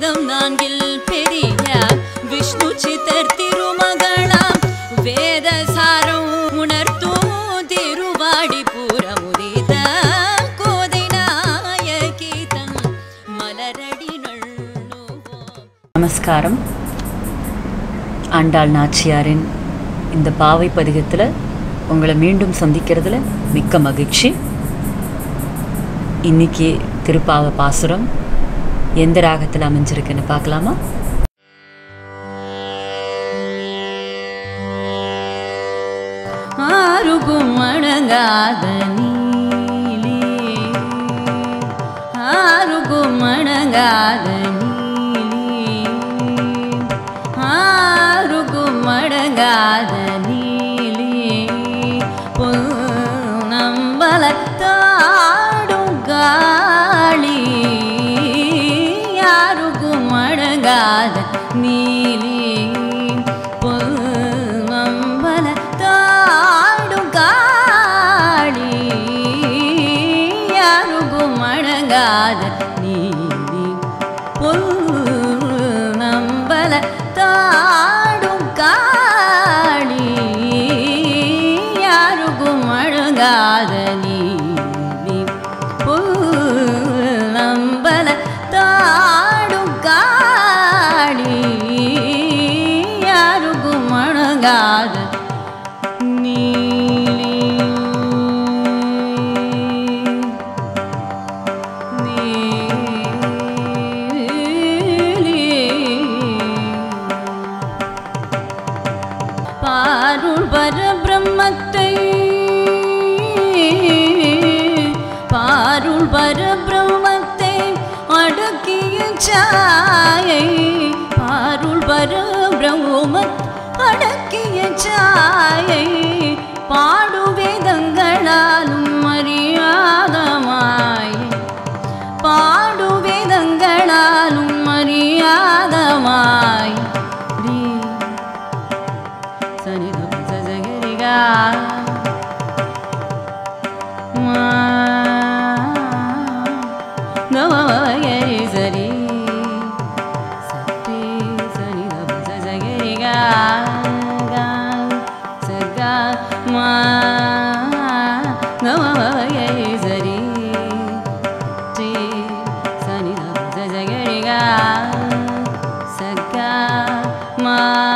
வேதம் நான்கில் பெரிய விஷ்ணு சித்தர் திருமகளாம் வேத சாரம் உணர்த்தும் திருவாடி பூரமுதித கோதை நாயகி தன் மலரடி நள்ளுவோம் நமஸ்காரம் ஆண்டாள் நாச்சியாரின் இந்த பாவை பதிகத்தில் உங்களை மீண்டும் சந்திக்கிறதுல மிக்க மகிழ்ச்சி இன்னைக்கு திருப்பாவ பாசுரம் எந்த ராகத்தில் அமைஞ்சிருக்குன்னு பார்க்கலாமா ஆருகும் அணங்காத நீலி ஆருகும் அணங்காத நீலி ஆருகும் அடங்காத நீலி நம்பலத்தாடும் காளி யாருக்கும் அடங்காத நீலி நம்பலத்தாடும் காளி யாருக்கும் அடங்காத நீலி நம்பல தாடும் காளி யாருக்கும் அழகாத நீதி நம்பல தாடும் காளி யாருக்கும் அழகாத நீலி பாருள் பரபிரம்மத்தை பாருள் பரபிரம்மத்தை அடக்கிய சாயை பாருள் பரபிரம்மத் அடக்கிய சாயை பாடு வேதங்களாலும் அறியாதமாய் பாடு வேதங்களாலும் அறியாதமாய் ரீ சனி சஜகரிகா நவகரி சரி சரி சனி சஜகரிகா சகா மா நவகரி சரி ரி சனி சஜகரிகா சகா மா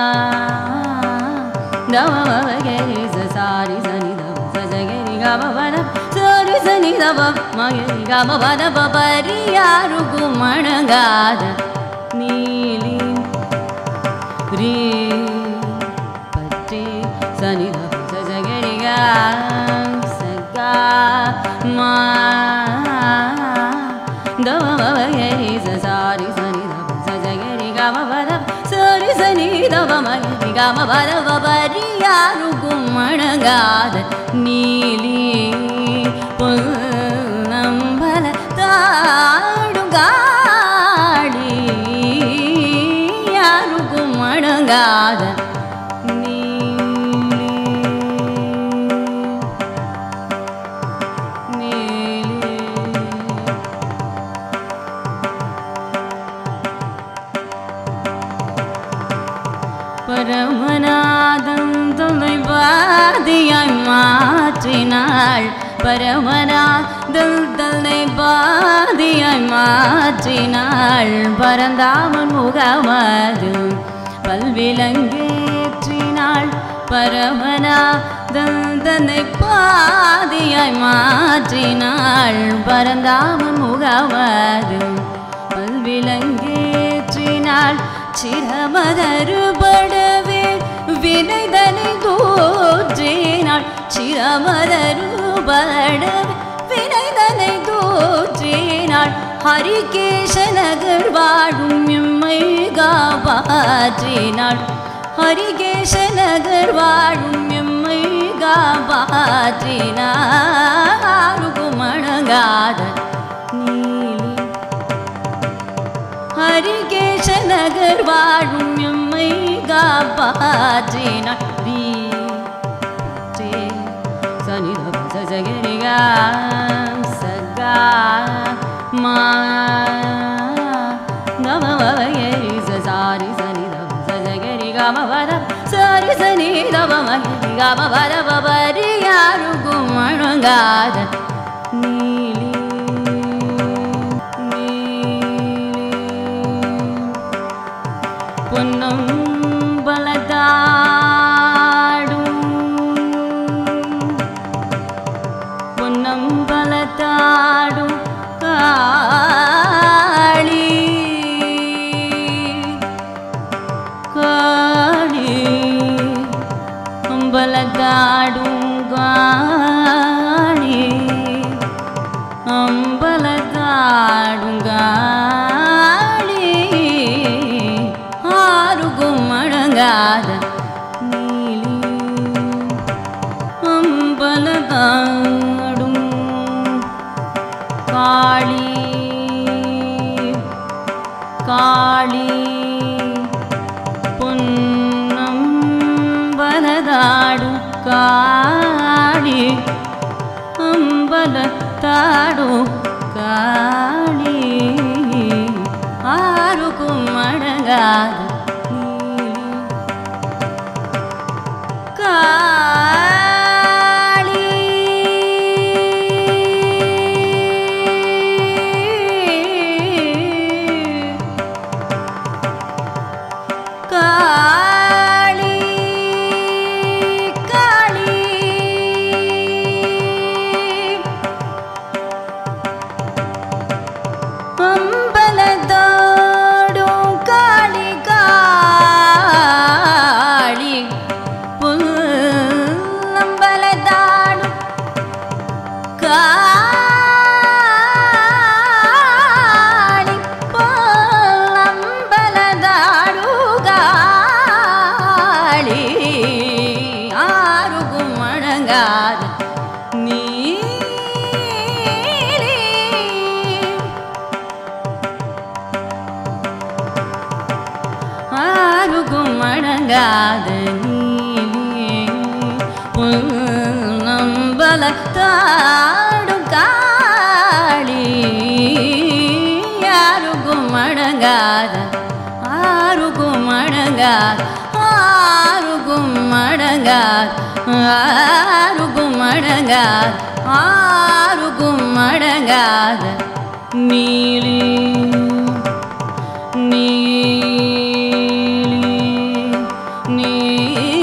நவகரி சாரி சனி சஜகரி கபவன சாரி சனி தவ மகரி கபவன பபரி யாருக்கும் அணங்காத நீலி ரீ பற்றி சனி சஜகரிகா சகா மா தவமகரி சாரி சனி சஜகரி கமபர சாரி சனி தவமகரி கமபர பபரி யாருக்கும் அணங்காத நீலி பொன்னம்பல தாடும் காடி யாருக்கும் அணங்காத நீலி நீலி பரமநாதம் தம்மை பாதியாய் மாற்றினாள் பரமநாதம் தன்னை பாதியாய் மாற்றினாள் பரந்தாமன் முகமது பல்விலங்கேற்றினாள் பரமநாதம் தன்னை பாதியாய் மாற்றினாள் பரந்தாமன் முகமது பல்விலங்கேற்றினாள் சிரமதருபடவே வினைதனை தோற்றினாள் சிரமதருபடவே வினைதனை தோற்றினாள் ஹரிகேஷ நகர் வாழும் எம்மை காப்பாற்றினாள் ஹரிகேஷ நகர் வாழும் எம்மை காப்பாற்றினாள் மணங்காத நீலி ஹரிகேஷ நகர் வாழும் எம்மை காப்பாற்றினாள் ரீ ரே சனி சஜகரிகா சகா மா గమ మగరి సారి సని దమ సజగరి గమ వర సారి సని దమ మగరి గమ వర బబరి యారు గుమ్మణగాద నీలి నీలి பொன்னம் பலதாடும் பொன்னம் பலதாடும் காளி காளி அம்பலதாடும் காளி அம்பலதாடுங்காளி ஆறுகும் அடங்காத நீலி அம்பலதாடும் காளி காளி பொன்னம் பலதாடும் காளி அம்பலத்தாடு காளி ஆறுக்கும் அடங்காத நீலி காளி காளி காளி அம்பலதாடும் காளி காளி புல்லம்பலதாடும் காளி புல்லம்பலதாடு காளி ஆறுகும் அடங்காத நீலி ஆறுகும் அடங்காத நீலி நம்பலத்தாடும் காளி யாருக்கும் அடங்காத ஆறுகும் அடங்காத ஆறுகும் அடங்காத ஆறுகும் அடங்காத ஆறுகும் அடங்காத நீலி நீலி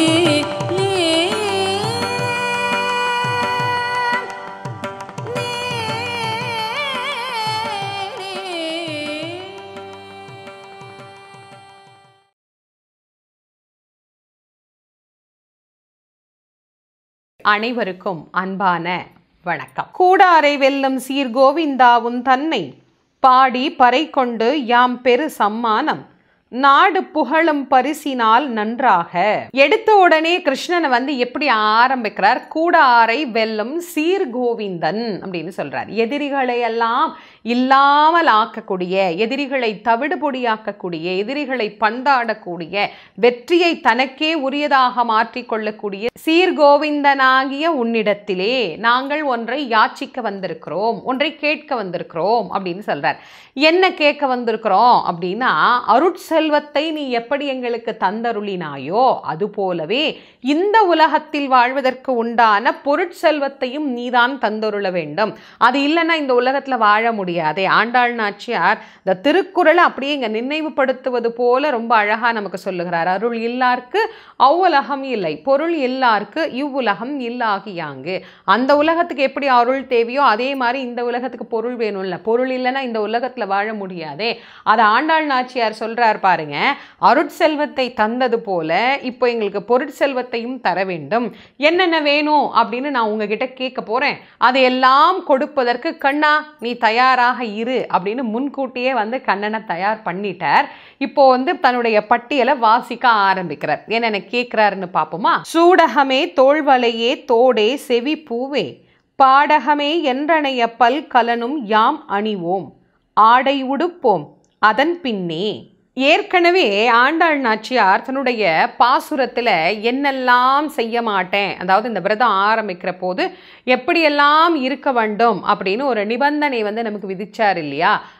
அனைவருக்கும் அன்பான வணக்கம் கூடாரை வெல்லும் சீர் கோவிந்தாவும் தன்னை பாடி பறை கொண்டு யாம் பெரு சம்மானம் நாடு புகழும் பரிசினால் நன்றாக எடுத்த உடனே கிருஷ்ணனை வந்து எப்படி ஆரம்பிக்கிறார் கூடாரை வெல்லும் சீர் கோவிந்தன் அப்படின்னு சொல்றார் எதிரிகளை எல்லாம் இல்லாமல் ஆக்கக்கூடிய எதிரிகளை தவிடுபொடியாக்கக்கூடிய எதிரிகளை பந்தாடக்கூடிய வெற்றியை தனக்கே உரியதாக மாற்றிக்கொள்ளக்கூடிய சீர்கோவிந்தனாகிய உன்னிடத்திலே நாங்கள் ஒன்றை யாச்சிக்க வந்திருக்கிறோம் ஒன்றை கேட்க வந்திருக்கிறோம் அப்படின்னு சொல்றார் என்ன கேட்க வந்திருக்கிறோம் அப்படின்னா அருட்செல்வத்தை நீ எப்படி எங்களுக்கு தந்தருளினாயோ அது போலவே இந்த உலகத்தில் வாழ்வதற்கு உண்டான பொருட்செல்வத்தையும் நீதான் தந்தருள வேண்டும் அது இல்லைன்னா இந்த உலகத்துல வாழ முடியாதே ஆண்டாள் நாச்சியார் இந்த திருக்குறளை அப்படியே இங்க நினைவுபடுத்துவது போல ரொம்ப அழகா நமக்கு சொல்லுகிறார் அருள் இல்லார்க்கு அவ்வுலகம் இல்லை பொருள் இல்லார்க்கு இவ்வுலகம் இல்லாகியாங்கு அந்த உலகத்துக்கு எப்படி அருள் தேவையோ அதே மாதிரி இந்த உலகத்துக்கு பொருள் வேணும்ல பொருள் இல்லைன்னா இந்த உலகத்துல வாழ முடியாதே அதை ஆண்டாள் நாச்சியார் சொல்றார் பாருங்க அருட்செல்வத்தை தந்தது போல இப்போ எங்களுக்கு பொருட்செல்வத்தையும் தர வேண்டும் என்னென்ன வேணும் அப்படின்னு நான் உங்ககிட்ட கேட்க போறேன் அதையெல்லாம் கொடுப்பதற்கு கண்ணா நீ தயாராக இரு அப்படின்னு முன்கூட்டியே வந்து கண்ணனை தயார் பண்ணிட்டார் இப்போ வந்து தன்னுடைய பட்டியலை வாசிக்க ஆரம்பிக்கிறார் என்னென்ன கேட்கிறாருன்னு பார்ப்போமா சூடகமே தோள்வலையே தோடே செவி பூவே பாடகமே என்றனைய பல் கலனும் யாம் அணிவோம் ஆடை உடுப்போம் அதன் பின்னே ஏற்கனவே ஆண்டாள் நாச்சியார் தன்னுடைய பாசுரத்தில் என்னெல்லாம் செய்ய மாட்டேன் அதாவது இந்த விரதம் ஆரம்பிக்கிற போது எப்படியெல்லாம் இருக்க வேண்டும் அப்படின்னு ஒரு நிபந்தனை வந்து நமக்கு விதிச்சார் இல்லையா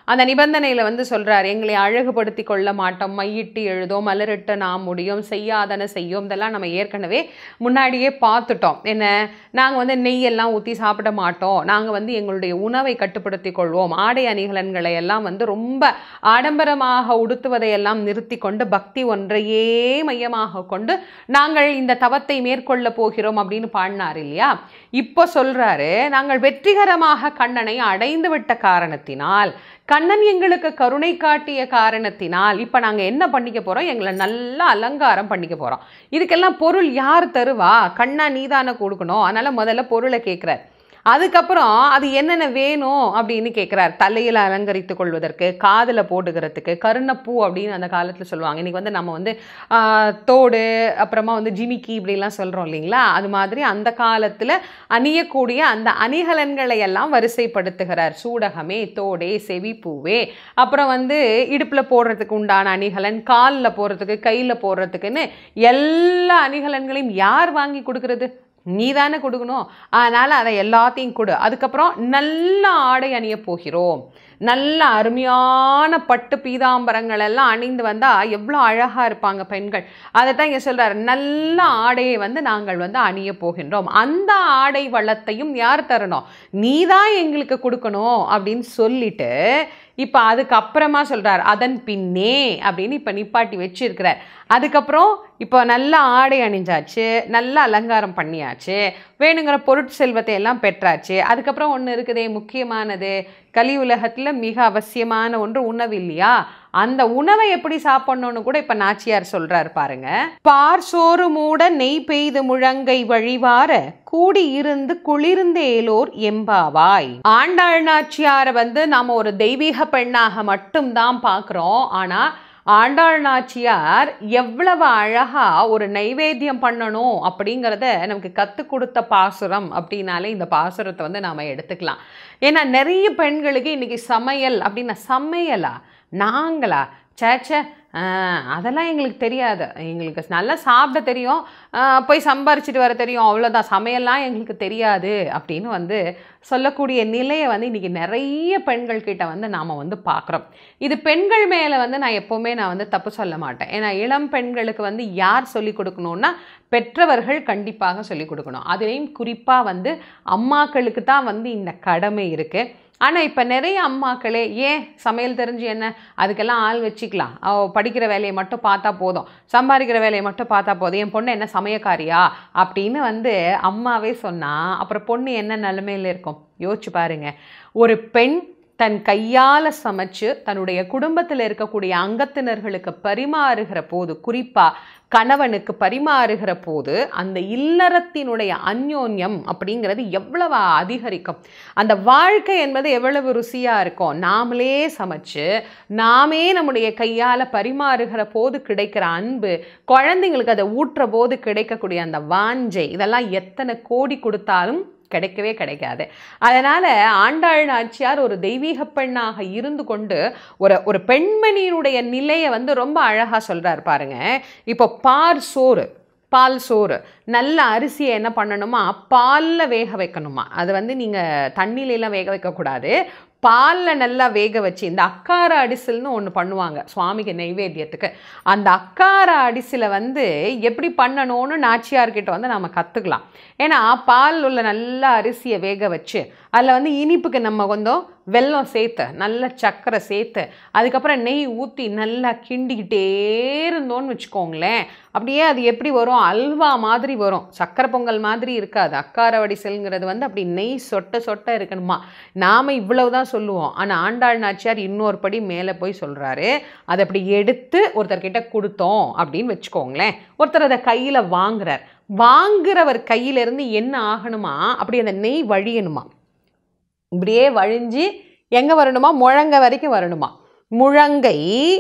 அந்த நிபந்தனையில் வந்து சொல்றார் எங்களை அழகுபடுத்தி கொள்ள மாட்டோம் மையிட்டு எழுதோம் மலரிட்டு நாம் முடியும் செய்யாதன செய்யோம் இதெல்லாம் நம்ம ஏற்கனவே முன்னாடியே பார்த்துட்டோம் என்ன நாங்கள் வந்து நெய்யெல்லாம் ஊற்றி சாப்பிட மாட்டோம் நாங்கள் வந்து எங்களுடைய உணவை கட்டுப்படுத்தி கொள்வோம் ஆடை அணிகலன்களை எல்லாம் வந்து ரொம்ப ஆடம்பரமாக உடுத்துவதையெல்லாம் நிறுத்தி கொண்டு பக்தி ஒன்றையே மையமாக கொண்டு நாங்கள் இந்த தவத்தை மேற்கொள்ள போகிறோம் அப்படின்னு பாடினார் இல்லையா இப்போ சொல்றாரு நாங்கள் வெற்றிகரமாக கண்ணனை அடைந்து விட்ட காரணத்தினால் கண்ணன் எங்களுக்கு கருணை காட்டிய காரணத்தினால் இப்போ நாங்கள் என்ன பண்ணிக்க போகிறோம் எங்களை நல்லா அலங்காரம் பண்ணிக்க போகிறோம் இதுக்கெல்லாம் பொருள் யார் தருவா கண்ணா நீதானே கொடுக்கணும் அதனால் முதல்ல பொருளை கேட்குறார் அதுக்கப்புறம் அது என்னென்ன வேணும் அப்படின்னு கேட்குறார் தலையில் அலங்கரித்து கொள்வதற்கு காதில் போட்டுக்கிறதுக்கு கருணப்பூ அப்படின்னு அந்த காலத்தில் சொல்லுவாங்க இன்றைக்கி வந்து நம்ம வந்து ஆஹ், தோடு அப்புறமா வந்து ஜிமிக்கி இப்படிலாம் சொல்கிறோம் இல்லைங்களா அது மாதிரி அந்த காலத்தில் அணியக்கூடிய அந்த அணிகலன்களை எல்லாம் வரிசைப்படுத்துகிறார் சூடகமே தோடே செவிப்பூவே அப்புறம் வந்து இடுப்பில் போடுறதுக்கு உண்டான அணிகலன் காலில் போடுறதுக்கு கையில் போடுறதுக்குன்னு எல்லா அணிகலன்களையும் யார் வாங்கி கொடுக்கறது நீ தானே கொடுக்கணும் அதனால் அதை எல்லாத்தையும் கொடு அதுக்கப்புறம் நல்ல ஆடை அணிய போகிறோம் நல்ல அருமையான பட்டு பீதாம்பரங்கள் எல்லாம் அணிந்து வந்தால் எவ்வளோ அழகாக இருப்பாங்க பெண்கள் அதை தான் இங்கே சொல்கிறார் நல்ல ஆடையை வந்து நாங்கள் வந்து அணிய போகின்றோம் அந்த ஆடை வளத்தையும் யார் தரணும் நீ தான் எங்களுக்கு கொடுக்கணும் அப்படின்னு சொல்லிட்டு இப்போ அதுக்கப்புறமா சொல்கிறார் அதன் பின்னே அப்படின்னு இப்போ நிப்பாட்டி வச்சிருக்கிறார் அதுக்கப்புறம் இப்போ நல்ல ஆடை அணிஞ்சாச்சு நல்ல அலங்காரம் பண்ணியாச்சு வேணுங்கிற பொருட்செல்வத்தை எல்லாம் பெற்றாச்சு அதுக்கப்புறம் ஒன்று இருக்குதே முக்கியமானது கலி உலகத்தில் மிக அவசியமான ஒன்று உணவு இல்லையா அந்த உணவை எப்படி சாப்பிடணும்னு கூட இப்போ நாச்சியார் சொல்றார் பாருங்க பார் சோறு மூட நெய் பெய்து முழங்கை வழிவார கூடி இருந்து குளிர்ந்தேலோர் எம்பாவாய் ஆண்டாள் நாச்சியாரை வந்து நாம ஒரு தெய்வீக பெண்ணாக மட்டும்தான் பார்க்குறோம் ஆனா ஆண்டாள் நாச்சியார் எவ்வளவு அழகா ஒரு நைவேத்தியம் பண்ணணும் அப்படிங்கிறத நமக்கு கற்றுக் கொடுத்த பாசுரம் அப்படின்னாலே இந்த பாசுரத்தை வந்து நாம் எடுத்துக்கலாம் ஏன்னா நிறைய பெண்களுக்கு இன்னைக்கு சமையல் அப்படின்னா சமையலா நாங்களா சேச்சே அதெல்லாம் எங்களுக்கு தெரியாது எங்களுக்கு நல்லா சாப்பிட தெரியும் ஆஹ் போய் சம்பாரிச்சிட்டு வர தெரியும் அவ்வளோதான் சமையல்லாம் எங்களுக்கு தெரியாது அப்படின்னு வந்து சொல்லக்கூடிய நிலையை வந்து இன்றைக்கி நிறைய பெண்கள் கிட்ட வந்து நாம் வந்து பார்க்குறோம் இது பெண்கள் மேலே வந்து நான் எப்போவுமே நான் வந்து தப்பு சொல்ல மாட்டேன் ஏன்னா இளம் பெண்களுக்கு வந்து யார் சொல்லிக் கொடுக்கணும்னா பெற்றவர்கள் கண்டிப்பாக சொல்லிக் கொடுக்கணும் அதுலேயும் குறிப்பாக வந்து அம்மாக்களுக்கு தான் வந்து இந்த கடமை இருக்குது ஆனால் இப்போ நிறைய அம்மாக்களே ஏன் சமையல் தெரிஞ்சு என்ன அதுக்கெல்லாம் ஆள் வச்சுக்கலாம் அவ படிக்கிற வேலையை மட்டும் பார்த்தா போதும் சம்பாதிக்கிற வேலையை மட்டும் பார்த்தா போதும் என் பொண்ணு என்ன சமயக்காரியா அப்படின்னு வந்து அம்மாவே சொன்னால் அப்புறம் பொண்ணு என்ன நிலைமையில் இருக்கும் யோசிச்சு பாருங்க ஒரு பெண் தன் கையால் சமைச்சு தன்னுடைய குடும்பத்தில் இருக்கக்கூடிய அங்கத்தினர்களுக்கு பரிமாறுகிற போது குறிப்பாக கணவனுக்கு பரிமாறுகிற போது அந்த இல்லறத்தினுடைய அந்யோன்யம் அப்படிங்கிறது எவ்வளவு அதிகரிக்கும் அந்த வாழ்க்கை என்பது எவ்வளவு ருசியாக இருக்கும் நாமளே சமைச்சு நாமே நம்முடைய கையால் பரிமாறுகிற போது கிடைக்கிற அன்பு குழந்தைங்களுக்கு அதை ஊட்டுற போது கிடைக்கக்கூடிய அந்த வாஞ்சை இதெல்லாம் எத்தனை கோடி கொடுத்தாலும் கிடைக்கவே கிடைக்காது அதனால் ஆண்டாள் நாச்சியார் ஒரு தெய்வீக பெண்ணாக இருந்து கொண்டு ஒரு ஒரு பெண்மணியினுடைய நிலையை வந்து ரொம்ப அழகாக சொல்கிறார் பாருங்க இப்போ பார் சோறு பால் சோறு நல்ல அரிசியை என்ன பண்ணணுமா பாலில் வேக வைக்கணுமா அது வந்து நீங்கள் தண்ணியிலலாம் வேக வைக்கக்கூடாது பாலில் நல்லா வேக வச்சு இந்த அக்கார அடிசில்னு ஒன்று பண்ணுவாங்க சுவாமிக்கு நெய்வேத்தியத்துக்கு அந்த அக்கார அடிசில வந்து எப்படி பண்ணணும்னு நாச்சியார்கிட்ட வந்து நம்ம கற்றுக்கலாம் ஏன்னா பால் உள்ள நல்ல அரிசியை வேக வச்சு அதில் வந்து இனிப்புக்கு நம்ம கொஞ்சம் வெல்லம் சேர்த்து நல்ல சர்க்கரை சேர்த்து அதுக்கப்புறம் நெய் ஊற்றி நல்லா கிண்டிக்கிட்டே இருந்தோன்னு வச்சுக்கோங்களேன் அப்படியே அது எப்படி வரும் அல்வா மாதிரி வரும் சக்கரை பொங்கல் மாதிரி இருக்காது அக்கார வடிசல்ங்கிறது வந்து அப்படி நெய் சொட்ட சொட்ட இருக்கணுமா நாம் இவ்வளவு தான் சொல்லுவோம் ஆனால் ஆண்டாள் நாச்சியார் இன்னொரு படி மேலே போய் சொல்கிறாரு அதை அப்படி எடுத்து ஒருத்தர்கிட்ட கொடுத்தோம் அப்படின்னு வச்சுக்கோங்களேன் ஒருத்தர் அதை கையில் வாங்குறார் வாங்குறவர் கையிலேருந்து என்ன ஆகணுமா அப்படி அந்த நெய் வழியணுமா இப்படியே வழிஞ்சு எங்கே வரணுமா முழங்க வரைக்கும் வரணுமா முழங்கை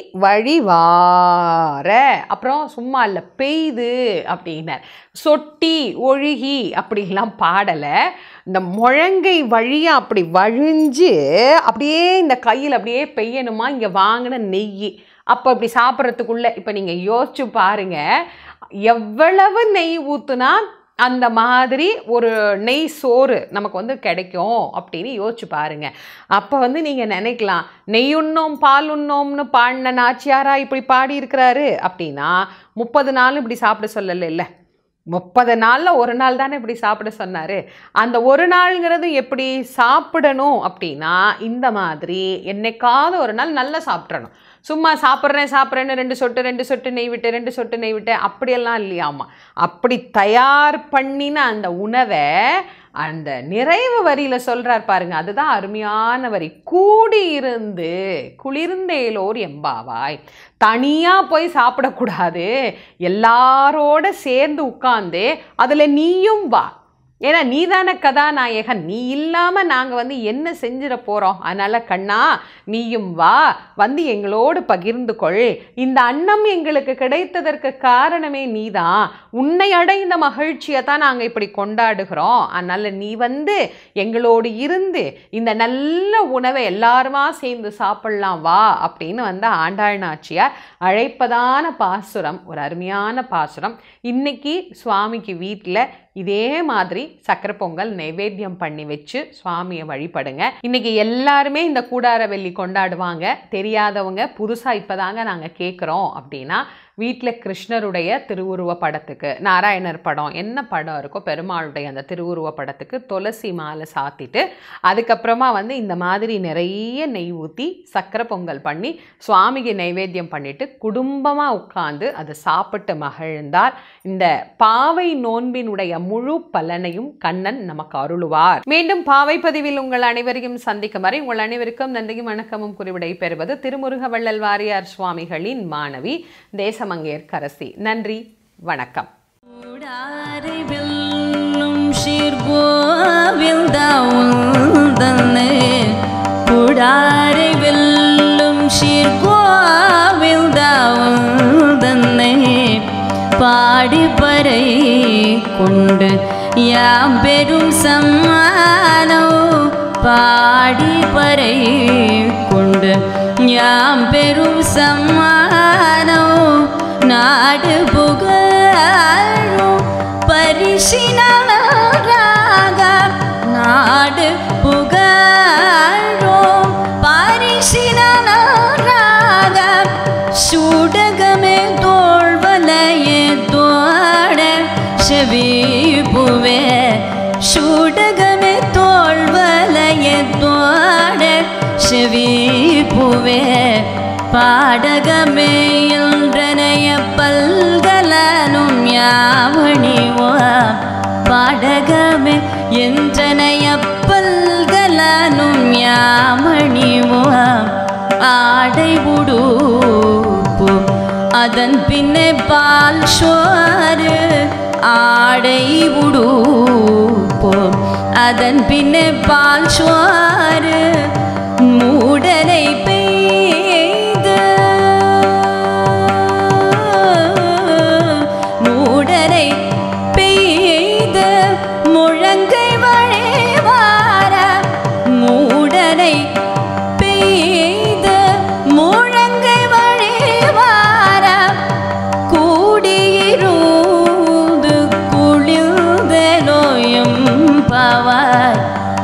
வழிவார அப்புறம் சும்மா இல்லை பெய்து அப்படின்னார் சொட்டி ஒழுகி அப்படிலாம் பாடலை இந்த முழங்கை வழியாக அப்படி வழிஞ்சு அப்படியே இந்த கையில் அப்படியே பெய்யணுமா இங்கே வாங்கின நெய் அப்போ அப்படி சாப்பிட்றதுக்குள்ளே இப்போ நீங்கள் யோசிச்சு பாருங்க எவ்வளவு நெய் ஊற்றுனா அந்த மாதிரி ஒரு நெய் சோறு நமக்கு வந்து கிடைக்கும் அப்படின்னு யோசிச்சு பாருங்க அப்போ வந்து நீங்கள் நினைக்கலாம் நெய் உண்ணோம் பால் உண்ணோம்னு பாடின நாச்சியாரா இப்படி பாடி இருக்கிறாரு அப்படின்னா முப்பது நாள் இப்படி சாப்பிட சொல்லலை இல்லை முப்பது நாளில் ஒரு நாள் தானே இப்படி சாப்பிட சொன்னார் அந்த ஒரு நாளுங்கிறது எப்படி சாப்பிடணும் அப்படின்னா இந்த மாதிரி என்னைக்காவது ஒரு நாள் நல்லா சாப்பிட்றணும் சும்மா சாப்பிட்றேன் சாப்பிட்றேன்னு ரெண்டு சொட்டு ரெண்டு சொட்டு நெய் விட்டு ரெண்டு சொட்டு நெய் விட்டு அப்படியெல்லாம் இல்லையாமா அப்படி தயார் பண்ணின அந்த உணவை அந்த நிறைவு வரியில் சொல்கிறார் பாருங்க அதுதான் அருமையான வரி கூடி இருந்து குளிர்ந்தேலோர் எம்பாவாய் தனியாக போய் சாப்பிடக்கூடாது எல்லாரோட சேர்ந்து உட்காந்து அதில் நீயும் வா ஏன்னா நீ தானே கதாநாயகன் நீ இல்லாமல் நாங்கள் வந்து என்ன செஞ்சிட போகிறோம் அதனால் கண்ணா நீயும் வா வந்து எங்களோடு பகிர்ந்து கொள் இந்த அன்னம் எங்களுக்கு கிடைத்ததற்கு காரணமே நீதான் உன்னை அடைந்த மகிழ்ச்சியை தான் நாங்கள் இப்படி கொண்டாடுகிறோம் அதனால் நீ வந்து எங்களோடு இருந்து இந்த நல்ல உணவை எல்லாருமா சேர்ந்து சாப்பிடலாம் வா அப்படின்னு வந்து ஆண்டாள் நாச்சியார் அழைப்பதான பாசுரம் ஒரு அருமையான பாசுரம் இன்னைக்கு சுவாமிக்கு வீட்டில் இதே மாதிரி சக்கரை பொங்கல் நைவேத்தியம் பண்ணி வச்சு சுவாமியை வழிபடுங்க இன்னைக்கு எல்லாருமே இந்த கூடார வெள்ளி கொண்டாடுவாங்க தெரியாதவங்க புதுசாக இப்போதாங்க நாங்கள் கேட்குறோம் அப்படின்னா வீட்டில் கிருஷ்ணருடைய திருவுருவ படத்துக்கு நாராயணர் படம் என்ன படம் இருக்கோ பெருமாளுடைய அந்த திருவுருவ படத்துக்கு துளசி மாலை சாத்திட்டு அதுக்கப்புறமா வந்து இந்த மாதிரி நிறைய நெய் ஊற்றி சக்கரை பொங்கல் பண்ணி சுவாமிக்கு நைவேத்தியம் பண்ணிட்டு குடும்பமாக உட்கார்ந்து அதை சாப்பிட்டு மகிழ்ந்தால் இந்த பாவை நோன்பினுடைய முழு பலனையும் கண்ணன் நமக்கு அருளுவார் மீண்டும் பாவை பதிவில் உங்கள் அனைவரையும் சந்திக்கும் வரை உங்கள் அனைவருக்கும் நன்றியும் வணக்கமும் குறிவிடை பெறுவது திருமுருக வள்ளல் வாரியார் சுவாமிகளின் மாணவி தேசமங்கேற்கரசி நன்றி வணக்கம் கூடாரை வெல்லும் சீர்கோவில் தாவுந்தன்னு கூடாரை வெல்லும் சீர்கோவில் தாவுந்தன்னு பாடி பறை கொண்டு யாம் பெரும் சம்மானோ பாடி பறை கொண்டு யாம் பெரும் சம்மானோ நாடு புகழும் பரிசினாக நாடு புகழும் பரிசினாக சூடகமே தோல்வலையே தோட செவிப்புவே சூடகமே தோல்வலையே தோட செவிப்புவே பாடகமே என்றனைய பல்கலனும் யாவணிவோ பாடகமே என்றனைய பல்கலனும் யாமணிவோ ஆடை உடுப்பு அதன் பின்னே பால் சோறு ஆடை உடுப்பு அதன் பின்னே பால் சோறு மூடனை பெய்து மூடனை பெய்து முழங்கை வழிவார மூடனை பெய்து முழங்கை வழிவார கூடியிருது குளிர்ந்தலோயம் பவார்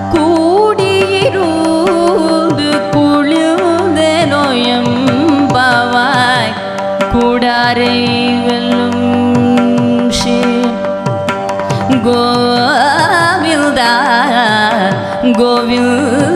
கூடியிருது குளிர்ந்தலோயம் பவாய் கூடாரை வெல்லும் ஷீர் கோவில்தா கோவில்